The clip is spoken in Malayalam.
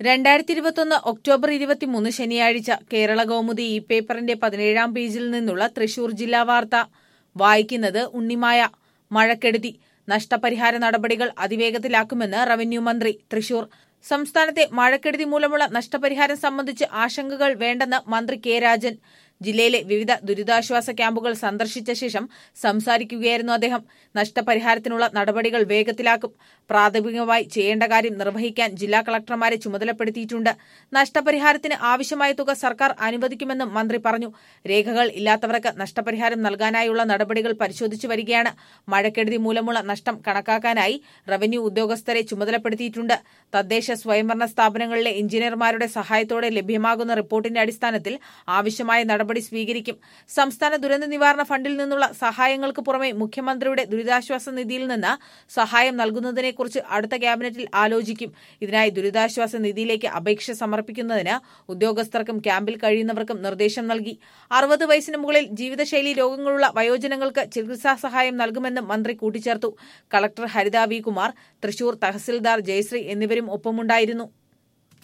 രണ്ടായിരത്തി ഇരുപത്തൊന്ന് ഒക്ടോബർ ഇരുപത്തിമൂന്ന് ശനിയാഴ്ച കേരള കൗമുദി ഇ പേപ്പറിന്റെ പതിനേഴാം പേജിൽ നിന്നുള്ള തൃശൂർ ജില്ലാ വാർത്ത വായിക്കുന്നത് ഉണ്ണിമായ മഴക്കെടുതി നഷ്ടപരിഹാര നടപടികൾ അതിവേഗത്തിലാക്കുമെന്ന് റവന്യൂ മന്ത്രി തൃശൂർ സംസ്ഥാനത്തെ മഴക്കെടുതി മൂലമുള്ള നഷ്ടപരിഹാരം സംബന്ധിച്ച് ആശങ്കകൾ വേണ്ടെന്ന് മന്ത്രി കെ രാജൻ ജില്ലയിലെ വിവിധ ദുരിതാശ്വാസ ക്യാമ്പുകൾ സന്ദർശിച്ച ശേഷം സംസാരിക്കുകയായിരുന്നു അദ്ദേഹം നഷ്ടപരിഹാരത്തിനുള്ള നടപടികൾ വേഗത്തിലാക്കും പ്രാഥമികമായി ചെയ്യേണ്ട കാര്യം നിർവഹിക്കാൻ ജില്ലാ കളക്ടർമാരെ ചുമതലപ്പെടുത്തിയിട്ടുണ്ട് നഷ്ടപരിഹാരത്തിന് ആവശ്യമായ തുക സർക്കാർ അനുവദിക്കുമെന്നും മന്ത്രി പറഞ്ഞു രേഖകൾ ഇല്ലാത്തവർക്ക് നഷ്ടപരിഹാരം നൽകാനായുള്ള നടപടികൾ പരിശോധിച്ചു വരികയാണ് മഴക്കെടുതി മൂലമുള്ള നഷ്ടം കണക്കാക്കാനായി റവന്യൂ ഉദ്യോഗസ്ഥരെ ചുമതലപ്പെടുത്തിയിട്ടുണ്ട് തദ്ദേശ സ്വയംഭരണ സ്ഥാപനങ്ങളിലെ എഞ്ചിനീയർമാരുടെ സഹായത്തോടെ ലഭ്യമാകുന്ന റിപ്പോർട്ടിന്റെ അടിസ്ഥാനത്തിൽ ആവശ്യമായ നടപടി സ്വീകരിക്കും സംസ്ഥാന ദുരന്ത നിവാരണ ഫണ്ടിൽ നിന്നുള്ള സഹായങ്ങൾക്ക് പുറമെ മുഖ്യമന്ത്രിയുടെ ദുരിതാശ്വാസ നിധിയിൽ നിന്ന് സഹായം നൽകുന്നതിനെക്കുറിച്ച് അടുത്ത ക്യാബിനറ്റിൽ ആലോചിക്കും ഇതിനായി ദുരിതാശ്വാസ നിധിയിലേക്ക് അപേക്ഷ സമർപ്പിക്കുന്നതിന് ഉദ്യോഗസ്ഥർക്കും ക്യാമ്പിൽ കഴിയുന്നവർക്കും നിർദ്ദേശം നൽകി അറുപത് വയസ്സിന് മുകളിൽ ജീവിതശൈലി രോഗങ്ങളുള്ള വയോജനങ്ങൾക്ക് ചികിത്സാ സഹായം നൽകുമെന്നും മന്ത്രി കൂട്ടിച്ചേർത്തു കളക്ടർ ഹരിത വി കുമാർ തൃശൂർ തഹസിൽദാർ ജയശ്രീ എന്നിവരും ഒപ്പമുണ്ടായിരുന്നു